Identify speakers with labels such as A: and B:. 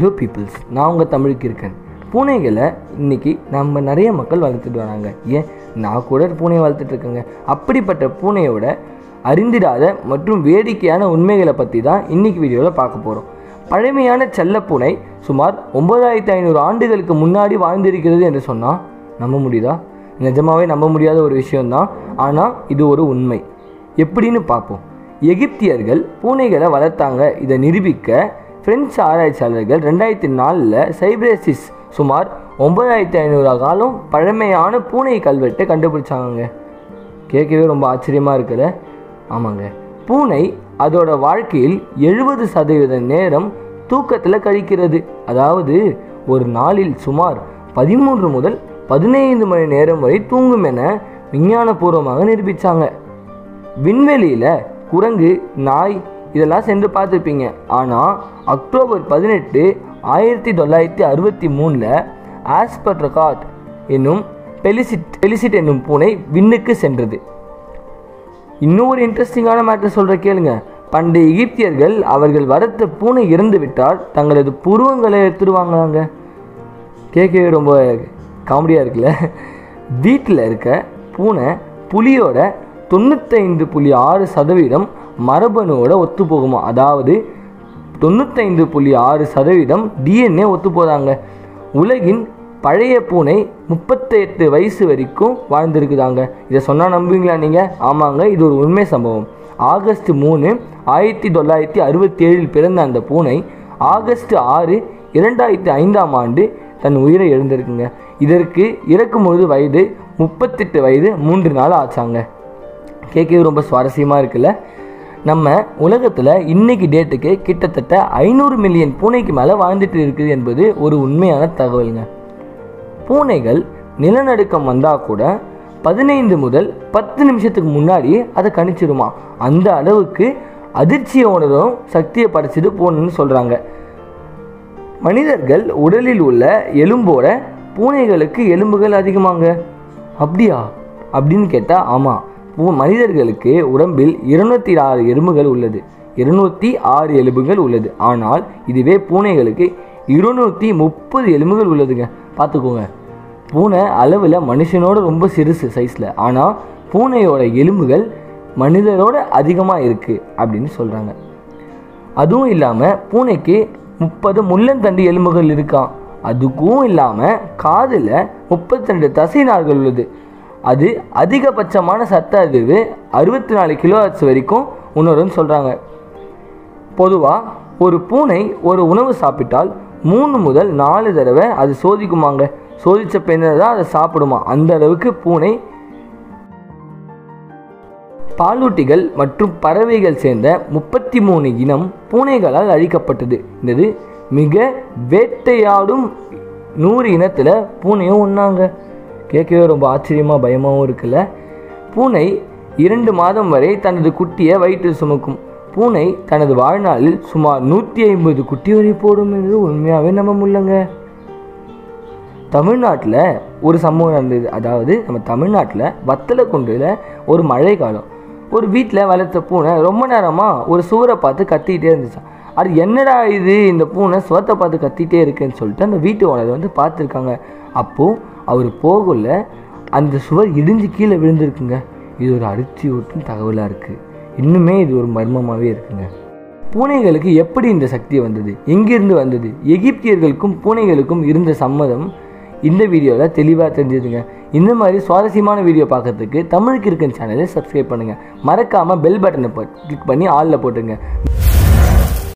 A: hello peoples நான் உங்கள் தமிழுக்கு இருக்கேன் பூனைகளை இன்னைக்கு நம்ம நிறைய மக்கள் வளர்த்துட்டு வராங்க ஏன் நான் கூட பூனையை வளர்த்துட்டு இருக்கேங்க அப்படிப்பட்ட பூனையோட அறிந்திடாத மற்றும் வேடிக்கையான உண்மைகளை பற்றி தான் இன்னைக்கு வீடியோவில் பார்க்க போகிறோம் பழமையான செல்லப்பூனை சுமார் ஒன்பதாயிரத்தி ஐநூறு ஆண்டுகளுக்கு முன்னாடி வாழ்ந்திருக்கிறது என்று சொன்னால் நம்ப முடியுதா நிஜமாவே நம்ப முடியாத ஒரு விஷயம்தான் ஆனால் இது ஒரு உண்மை எப்படின்னு பார்ப்போம் எகிப்தியர்கள் பூனைகளை வளர்த்தாங்க இதை நிரூபிக்க பிரெஞ்சு ஆராய்ச்சியாளர்கள் ரெண்டாயிரத்தி நாலில் சைப்ரேசிஸ் சுமார் ஒன்பதாயிரத்தி ஐநூறு காலம் பழமையான பூனை கல்வெட்டை கண்டுபிடிச்சாங்க கேட்கவே ரொம்ப ஆச்சரியமாக இருக்குல்ல ஆமாங்க பூனை அதோட வாழ்க்கையில் எழுபது சதவீத நேரம் தூக்கத்தில் கழிக்கிறது அதாவது ஒரு நாளில் சுமார் பதிமூன்று முதல் பதினைந்து மணி நேரம் வரை தூங்கும் என விஞ்ஞானபூர்வமாக நிரூபித்தாங்க விண்வெளியில் குரங்கு நாய் இதெல்லாம் சென்று பார்த்துருப்பீங்க ஆனால் அக்டோபர் பதினெட்டு ஆயிரத்தி தொள்ளாயிரத்தி அறுபத்தி மூணில் ஆஸ்பட்ரகாட் என்னும் பெலிசிட் பெலிசிட் என்னும் பூனை விண்ணுக்கு சென்றது இன்னும் ஒரு இன்ட்ரெஸ்டிங்கான மேட்டர் சொல்கிற கேளுங்க பண்டைய எகிப்தியர்கள் அவர்கள் வளர்த்த பூனை இறந்து விட்டால் தங்களது புருவங்களை எடுத்துடுவாங்களாங்க கேட்கவே ரொம்ப காமெடியாக இருக்குல்ல வீட்டில் இருக்க பூனை புலியோட தொண்ணூத்தைந்து புள்ளி ஆறு சதவீதம் மரபணுவோட ஒத்து போகுமா அதாவது தொண்ணூத்தைந்து புள்ளி ஆறு சதவீதம் டிஎன்ஏ ஒத்து போதாங்க உலகின் பழைய பூனை முப்பத்தெட்டு வயசு வரைக்கும் வாழ்ந்திருக்குதாங்க இதை சொன்னால் நம்புவீங்களா நீங்கள் ஆமாங்க இது ஒரு உண்மை சம்பவம் ஆகஸ்ட் மூணு ஆயிரத்தி தொள்ளாயிரத்தி அறுபத்தி ஏழில் பிறந்த அந்த பூனை ஆகஸ்ட் ஆறு இரண்டாயிரத்தி ஐந்தாம் ஆண்டு தன் உயிரை எழுந்திருக்குங்க இதற்கு இறக்கும்பொழுது வயது முப்பத்தெட்டு வயது மூன்று நாள் ஆச்சாங்க கேட்கவே ரொம்ப சுவாரஸ்யமாக இருக்குல்ல நம்ம உலகத்தில் இன்னைக்கு டேட்டுக்கு கிட்டத்தட்ட ஐநூறு மில்லியன் பூனைக்கு மேலே வாழ்ந்துட்டு இருக்குது என்பது ஒரு உண்மையான தகவலுங்க பூனைகள் நிலநடுக்கம் வந்தால் கூட பதினைந்து முதல் பத்து நிமிஷத்துக்கு முன்னாடி அதை கணிச்சிடுமா அந்த அளவுக்கு அதிர்ச்சியை உணரும் சக்தியை படைச்சது பூனைன்னு சொல்கிறாங்க மனிதர்கள் உடலில் உள்ள எலும்போட பூனைகளுக்கு எலும்புகள் அதிகமாங்க அப்படியா அப்படின்னு கேட்டால் ஆமாம் பூ மனிதர்களுக்கு உடம்பில் இருநூத்தி ஆறு எலும்புகள் உள்ளது இருநூத்தி ஆறு எலும்புகள் உள்ளது ஆனால் இதுவே பூனைகளுக்கு இருநூற்றி முப்பது எலும்புகள் உள்ளதுங்க பார்த்துக்கோங்க பூனை அளவில் மனுஷனோட ரொம்ப சிறுசு சைஸில் ஆனால் பூனையோட எலும்புகள் மனிதரோட அதிகமாக இருக்குது அப்படின்னு சொல்கிறாங்க அதுவும் இல்லாமல் பூனைக்கு முப்பது முள்ளந்தண்டு எலும்புகள் இருக்கான் அதுக்கும் இல்லாமல் காதில் முப்பத்தி ரெண்டு தசை நார்கள் உள்ளது அது அதிகபட்சமான சத்த அதிர்வு அறுபத்தி நாலு கிலோ வரைக்கும் உணரும்னு சொல்கிறாங்க பொதுவாக ஒரு பூனை ஒரு உணவு சாப்பிட்டால் மூணு முதல் நாலு தடவை அது சோதிக்குமாங்க சோதித்த பின்னர் தான் அதை சாப்பிடுமா அந்த அளவுக்கு பூனை பாலூட்டிகள் மற்றும் பறவைகள் சேர்ந்த முப்பத்தி மூணு இனம் பூனைகளால் அழிக்கப்பட்டது இது மிக வேட்டையாடும் நூறு இனத்தில் பூனையும் ஒன்றாங்க கேட்கவே ரொம்ப ஆச்சரியமாக பயமாகவும் இருக்குல்ல பூனை இரண்டு மாதம் வரை தனது குட்டியை வயிற்றில் சுமக்கும் பூனை தனது வாழ்நாளில் சுமார் நூற்றி ஐம்பது குட்டி வரை போடும் என்று உண்மையாகவே நம்ப முடியலங்க தமிழ்நாட்டில் ஒரு சம்பவம் நடந்தது அதாவது நம்ம தமிழ்நாட்டில் வத்தலை குன்றில் ஒரு மழை காலம் ஒரு வீட்டில் வளர்த்த பூனை ரொம்ப நேரமாக ஒரு சுவரை பார்த்து கத்திக்கிட்டே இருந்துச்சான் அது என்னடா இது இந்த பூனை சுவத்தை பார்த்து கத்திட்டே இருக்குன்னு சொல்லிட்டு அந்த வீட்டு ஓனர் வந்து பார்த்துருக்காங்க அப்போது அவர் போகல அந்த சுவர் இடிஞ்சு கீழே விழுந்திருக்குங்க இது ஒரு அதிர்ச்சி ஊட்டும் தகவலாக இருக்குது இன்னுமே இது ஒரு மர்மமாகவே இருக்குங்க பூனைகளுக்கு எப்படி இந்த சக்தி வந்தது எங்கிருந்து வந்தது எகிப்தியர்களுக்கும் பூனைகளுக்கும் இருந்த சம்மதம் இந்த வீடியோவில் தெளிவாக தெரிஞ்சதுங்க இந்த மாதிரி சுவாரஸ்யமான வீடியோ பார்க்கறதுக்கு தமிழுக்கு இருக்கன் சேனலை சப்ஸ்கிரைப் பண்ணுங்கள் மறக்காமல் பெல் பட்டனை கிளிக் பண்ணி ஆளில் போட்டுங்க